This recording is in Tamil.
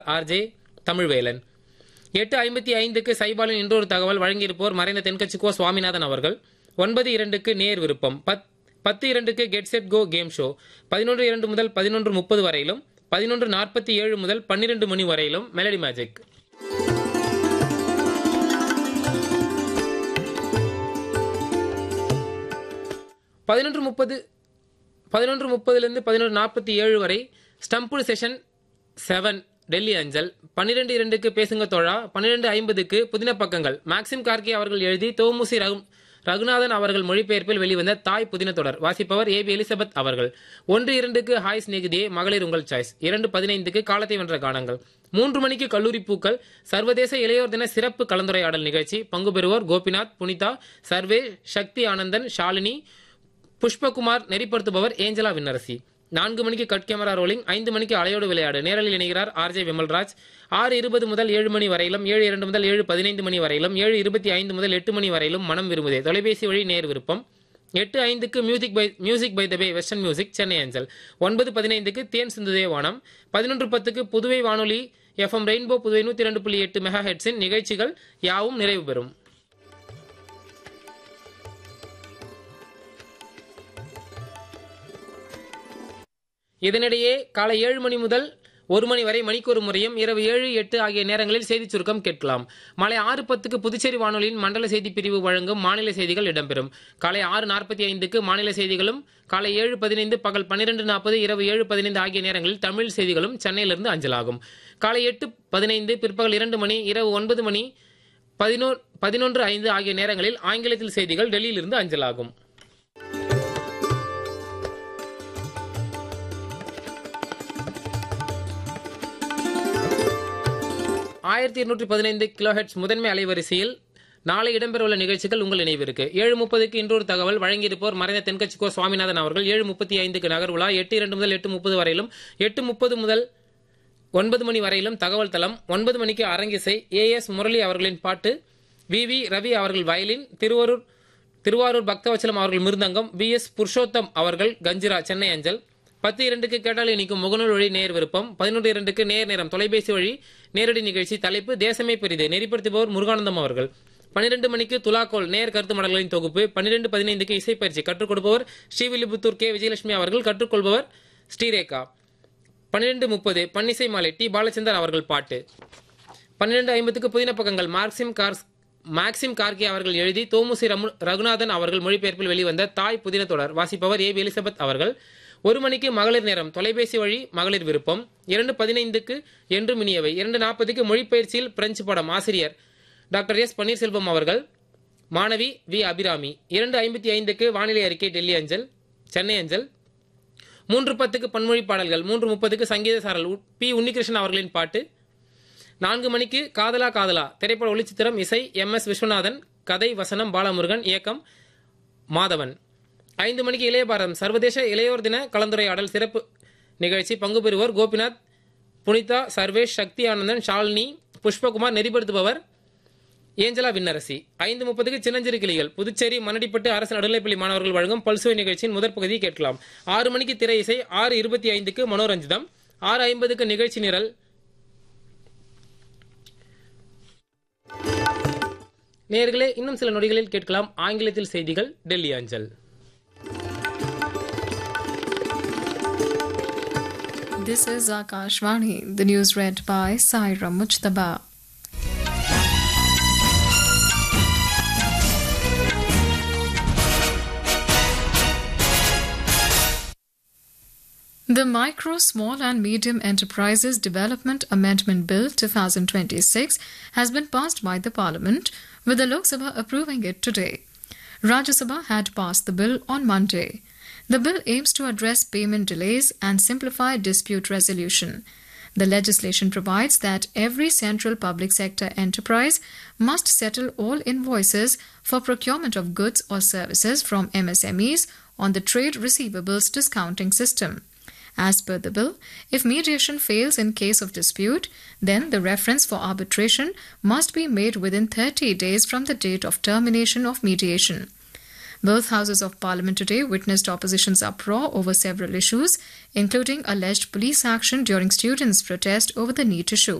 ஆர்ஜே தமிழ்வேலன் எட்டு ஐம்பத்தி ஐந்துக்கு சைபாலின் இன்றொரு தகவல் வழங்கியிருப்போர் மறைந்த தென்கட்சி கோ சுவாமிநாதன் அவர்கள் ஒன்பது இரண்டுக்கு நேர் விருப்பம் பத் பத்து இரண்டுக்கு get set go game show பதினொன்று இரண்டு முதல் பதினொன்று முப்பது வரையிலும் பதினொன்று நாற்பத்தி ஏழு முதல் பன்னிரண்டு மணி வரையிலும் மெலடி மேஜிக் பதினொன்று முப்பது பதினொன்று முப்பதுலேருந்து பதினொன்று நாற்பத்தி ஏழு வரை ஸ்டம்புடு செஷன் செவன் டெல்லி அஞ்சல் பன்னிரெண்டு இரண்டுக்கு பேசுங்க தோழா பன்னிரெண்டு ஐம்பதுக்கு புதின பக்கங்கள் மேக்சிம் கார்கே அவர்கள் எழுதி தோமுசி ரகு ரகுநாதன் அவர்கள் மொழிபெயர்ப்பில் வெளிவந்த தாய் புதின தொடர் வாசிப்பவர் ஏ பி எலிசபெத் அவர்கள் ஒன்று இரண்டுக்கு ஹாய் சிநேகிதியே மகளிர் உங்கள் சாய்ஸ் இரண்டு பதினைந்துக்கு காலத்தை வென்ற கானங்கள் மூன்று மணிக்கு கல்லூரி பூக்கள் சர்வதேச இளையோர் தின சிறப்பு கலந்துரையாடல் நிகழ்ச்சி பங்கு பெறுவோர் கோபிநாத் புனிதா சர்வே சக்தி ஆனந்தன் ஷாலினி புஷ்பகுமார் நெறிப்படுத்துபவர் ஏஞ்சலா விண்ணரசி நான்கு மணிக்கு கட் கேமரா ரோலிங் ஐந்து மணிக்கு அலையோடு விளையாடு நேரலில் இணைகிறார் ஆர்ஜே விமல்ராஜ் ஆறு இருபது முதல் ஏழு மணி வரையிலும் ஏழு இரண்டு முதல் ஏழு பதினைந்து மணி வரையிலும் ஏழு இருபத்தி ஐந்து முதல் எட்டு மணி வரையிலும் மனம் விரும்புதே தொலைபேசி வழி நேர் விருப்பம் எட்டு ஐந்துக்கு music by music by the bay western music Chennai அஞ்சல் ஒன்பது பதினைந்துக்கு தேன் சிந்துதே வானம் பதினொன்று பத்துக்கு புதுவை வானொலி எஃப்எம் ரெயின்போ புதுவை நூற்றி ரெண்டு புள்ளி எட்டு மெகா ஹெட்ஸின் நிகழ்ச்சிகள் யாவும் நிறைவு பெறும் இதனிடையே காலை ஏழு மணி முதல் ஒரு மணி வரை மணிக்கொரு முறையும் இரவு ஏழு எட்டு ஆகிய நேரங்களில் செய்திச் சுருக்கம் கேட்கலாம் மாலை ஆறு பத்துக்கு புதுச்சேரி வானொலியின் மண்டல செய்தி பிரிவு வழங்கும் மாநில செய்திகள் இடம்பெறும் காலை ஆறு நாற்பத்தி ஐந்துக்கு மாநில செய்திகளும் காலை ஏழு பதினைந்து பகல் பன்னிரெண்டு நாற்பது இரவு ஏழு பதினைந்து ஆகிய நேரங்களில் தமிழ் செய்திகளும் சென்னையிலிருந்து அஞ்சலாகும் காலை எட்டு பதினைந்து பிற்பகல் இரண்டு மணி இரவு ஒன்பது மணி பதினோரு பதினொன்று ஐந்து ஆகிய நேரங்களில் ஆங்கிலத்தில் செய்திகள் டெல்லியிலிருந்து அஞ்சலாகும் ஆயிரத்தி இருநூற்றி பதினைந்து கிலோஹெட்ஸ் முதன்மை அலைவரிசையில் நாளை இடம்பெறவுள்ள நிகழ்ச்சிகள் உங்கள் நினைவிற்கு ஏழு முப்பதுக்கு இன்றொரு தகவல் வழங்கியிருப்போர் மறைந்த தென்கட்சி கோ சுவாமிநாதன் அவர்கள் ஏழு முப்பத்தி ஐந்துக்கு நகர்வுலா எட்டு இரண்டு முதல் எட்டு முப்பது வரையிலும் எட்டு முப்பது முதல் ஒன்பது மணி வரையிலும் தகவல் தளம் ஒன்பது மணிக்கு அரங்கிசை ஏ எஸ் முரளி அவர்களின் பாட்டு வி வி ரவி அவர்கள் வயலின் திருவாரூர் திருவாரூர் பக்தவச்சலம் அவர்கள் மிருதங்கம் வி எஸ் புருஷோத்தம் அவர்கள் கஞ்சிரா சென்னை அஞ்சல் பத்து இரண்டுக்கு கேட்டால் இனிக்கும் முகநூல் வழி நேர் விருப்பம் பதினொன்று இரண்டுக்கு நேர் நேரம் தொலைபேசி வழி நேரடி நிகழ்ச்சி தலைப்பு தேசமே பெரிது நெறிப்படுத்துபவர் முருகானந்தம் அவர்கள் பன்னிரண்டு மணிக்கு துலாக்கோல் நேர் கருத்து மடல்களின் தொகுப்பு பன்னிரண்டு பதினைந்துக்கு இசைப்பயிற்சி கற்றுக் கொடுப்பவர் ஸ்ரீவில்லிபுத்தூர் கே விஜயலட்சுமி அவர்கள் கற்றுக்கொள்பவர் ஸ்ரீரேகா பன்னிரண்டு முப்பது பன்னிசை மாலை டி பாலச்சந்தர் அவர்கள் பாட்டு பன்னிரண்டு ஐம்பதுக்கு புதின பக்கங்கள் மார்க்சிம் கார்ஸ் மேக்சிம் கார்கே அவர்கள் எழுதி தோமுசி ரமு ரகுநாதன் அவர்கள் மொழிபெயர்ப்பில் வெளிவந்த தாய் புதின தொடர் வாசிப்பவர் ஏ எலிசபெத் அவர்கள் ஒரு மணிக்கு மகளிர் நேரம் தொலைபேசி வழி மகளிர் விருப்பம் இரண்டு பதினைந்துக்கு என்று மினியவை இரண்டு நாற்பதுக்கு மொழிப்பயிற்சியில் பிரெஞ்சு படம் ஆசிரியர் டாக்டர் எஸ் பன்னீர்செல்வம் அவர்கள் மாணவி வி அபிராமி இரண்டு ஐம்பத்தி ஐந்துக்கு வானிலை அறிக்கை டெல்லி அஞ்சல் சென்னை அஞ்சல் மூன்று பத்துக்கு பன்மொழி பாடல்கள் மூன்று முப்பதுக்கு சங்கீத சாரல் உ- பி உன்னிகிருஷ்ணன் அவர்களின் பாட்டு நான்கு மணிக்கு காதலா காதலா திரைப்பட ஒளிச்சித்திரம் இசை எம் எஸ் விஸ்வநாதன் கதை வசனம் பாலமுருகன் இயக்கம் மாதவன் ஐந்து மணிக்கு இளைய பாரதம் சர்வதேச இளையோர் தின கலந்துரையாடல் சிறப்பு நிகழ்ச்சி பங்கு பெறுவோர் கோபிநாத் புனிதா சர்வேஷ் சக்தி ஆனந்தன் ஷாலினி புஷ்பகுமார் நெறிப்படுத்துபவர் ஏஞ்சலா விண்ணரசி ஐந்து முப்பதுக்கு சின்னஞ்சிறு கிளிகள் புதுச்சேரி மணடிப்பட்டு அரசு நடுநிலைப்பள்ளி மாணவர்கள் வழங்கும் பல்சுவை நிகழ்ச்சியின் முதற் பகுதியை கேட்கலாம் ஆறு மணிக்கு திரை இசை ஆறு இருபத்தி ஐந்துக்கு மனோரஞ்சிதம் ஆறு ஐம்பதுக்கு நிகழ்ச்சி நிரல் நேர்களே இன்னும் சில நொடிகளில் கேட்கலாம் ஆங்கிலத்தில் செய்திகள் டெல்லி அஞ்சல் This is Akashvani, the news read by Saira Mujtaba. The Micro, Small and Medium Enterprises Development Amendment Bill 2026 has been passed by the Parliament, with the Lok Sabha approving it today. Rajya Sabha had passed the bill on Monday. The bill aims to address payment delays and simplify dispute resolution. The legislation provides that every central public sector enterprise must settle all invoices for procurement of goods or services from MSMEs on the trade receivables discounting system. As per the bill, if mediation fails in case of dispute, then the reference for arbitration must be made within 30 days from the date of termination of mediation. Both houses of parliament today witnessed opposition's uproar over several issues, including alleged police action during students' protest over the need to show